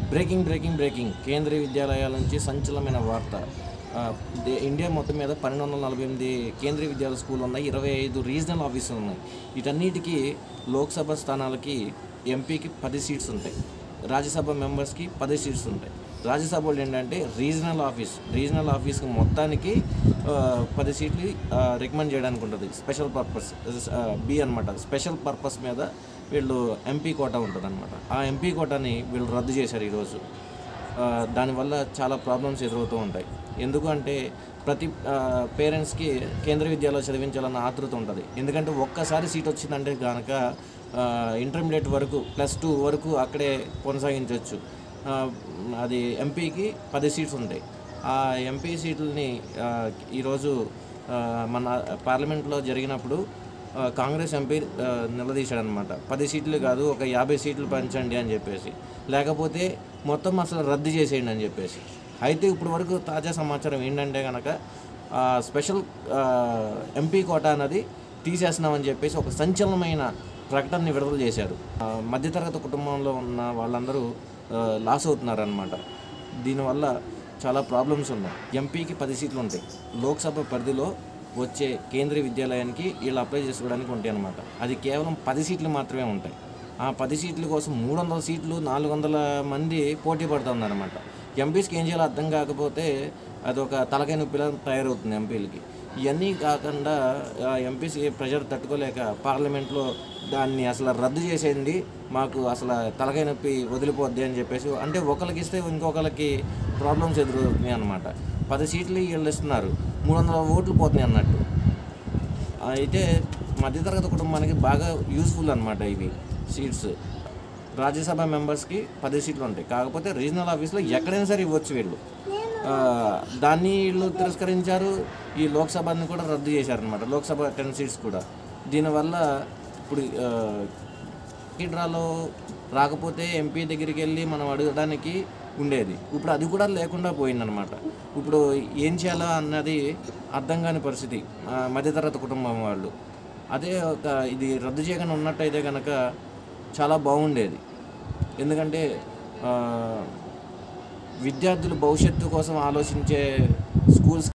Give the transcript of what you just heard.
breaking breaking breaking కేంద్రీయ విద్యాలయాల నుంచి సంచలనమైన వార్త ఆ, దే- ఇండియా మొత్తం మీద పన్నెండు వందల నలభై ఎనిమిది కేంద్రీయ విద్యాలయ స్కూల్ ఉన్నాయి ఇరవై ఐదు రీజనల్ ఆఫీసులు ఉన్నాయి వీటన్నిటికీ లోక్సభ స్థానాలకి ఎంపీకి పది సీట్స్ ఉంటాయి రాజ్యసభ మెంబర్స్కి పది సీట్స్ ఉంటాయి రాజ్యసభ వాళ్ళు ఏంటంటే రీజనల్ ఆఫీస్ రీజనల్ ఆఫీస్కి మొత్తానికి ఆ, పది సీట్లు రికమెండ్ చేయడానికి ఉంటుంది స్పెషల్ పర్పస్ బి అనమాట స్పెషల్ పర్పస్ మీద వీళ్ళు ఎంపీ కోటా ఉంటుంది అనమాట ఆ ఎంపీ కోటాని వీళ్ళు రద్దు చేశారు ఈరోజు ఆ, దానివల్ల చాలా ప్రాబ్లమ్స్ ఎదురవుతూ ఉంటాయి ఎందుకు అంటే ప్రతి పేరెంట్స్కి కేంద్రీయ విద్యాలయంలో చదివించాలన్న ఆతృత ఉంటుంది ఎందుకంటే ఒక్కసారి సీట్ వచ్చిందంటే కనుక ఇంటర్మీడియట్ వరకు ప్లస్ టూ వరకు అక్కడే కొనసాగించవచ్చు ఆ, అది ఎంపీకి పది సీట్స్ ఉంటాయి ఆ ఎంపీ సీట్లని ఆ, ఈరోజు ఆ, మన పార్లమెంట్లో జరిగినప్పుడు ఆ, కాంగ్రెస్ ఎంపీ ఆ, నిలదీశాడనమాట పది సీట్లు కాదు ఒక యాభై సీట్లు పెంచండి అని చెప్పేసి లేకపోతే మొత్తం అసలు రద్దు చేసేయండి అని చెప్పేసి అయితే ఇప్పుడు వరకు తాజా సమాచారం ఏంటంటే కనుక ఆ, స్పెషల్ ఆ, ఎంపీ కోటా అన్నది తీసేస్తున్నామని చెప్పేసి ఒక సంచలనమైన ప్రకటనని విడుదల చేశారు ఆ, మధ్యతరగతి కుటుంబంలో ఉన్న వాళ్ళందరూ ఆ, లాస్ అవుతున్నారనమాట దీనివల్ల చాలా ప్రాబ్లమ్స్ ఉన్నాయి ఎంపీకి పది సీట్లు ఉంటాయి లోక్సభ పరిధిలో వచ్చే కేంద్రీయ విద్యాలయానికి వీళ్ళు అప్లై చేసుకోవడానికి ఉంటాయి అనమాట అది కేవలం పది సీట్లు మాత్రమే ఉంటాయి ఆ పది సీట్ల కోసం మూడు వందల సీట్లు నాలుగు వందల మంది పోటీ పడుతుందన్నమాట ఎంపీస్కి ఏం చేయాలో అర్థం కాకపోతే అదొక తలకాయ నొప్పిలా తయారవుతుంది ఎంపీలకి ఇవన్నీ కాకుండా ఎంపీసీ ప్రెషర్ తట్టుకోలేక పార్లమెంట్లో దాన్ని అసలు రద్దు చేసేయండి మాకు అసలు తలకాయ నొప్పి వదిలిపోద్ది అని చెప్పేసి అంటే ఒకరికి ఇస్తే ఇంకొకరికి ప్రాబ్లమ్స్ ఎదురవుతున్నాయి అనమాట పది సీట్లు వీళ్ళు ఇస్తున్నారు మూడు వందల ఓట్లు పోతున్నాయి అన్నట్టు అయితే మధ్యతరగతి కుటుంబానికి బాగా యూస్ఫుల్ అనమాట ఇవి సీట్స్ రాజ్యసభ మెంబర్స్కి పది సీట్లు ఉంటాయి కాకపోతే రీజనల్ ఆఫీస్లో ఎక్కడైనా సరే ఇవ్వచ్చు వీళ్ళు ఆ, దాన్ని వీళ్ళు తిరస్కరించారు ఈ లోక్సభని కూడా రద్దు చేశారనమాట లోక్సభ టెన్ సీట్స్ కూడా దీనివల్ల ఇప్పుడు డ్రాలో రాకపోతే ఎంపీ దగ్గరికి వెళ్ళి మనం అడగడానికి ఉండేది ఇప్పుడు అది కూడా లేకుండా పోయిందనమాట ఇప్పుడు ఏం చేయాలో అన్నది అర్థం కాని పరిస్థితి ఆ, మధ్యతరగతి కుటుంబం వాళ్ళు అదే ఒక ఇది రద్దు చేయకుండా ఉన్నట్టయితే కనుక చాలా బాగుండేది ఎందుకంటే ఆ, విద్యార్థుల భవిష్యత్తు కోసం ఆలోచించే స్కూల్స్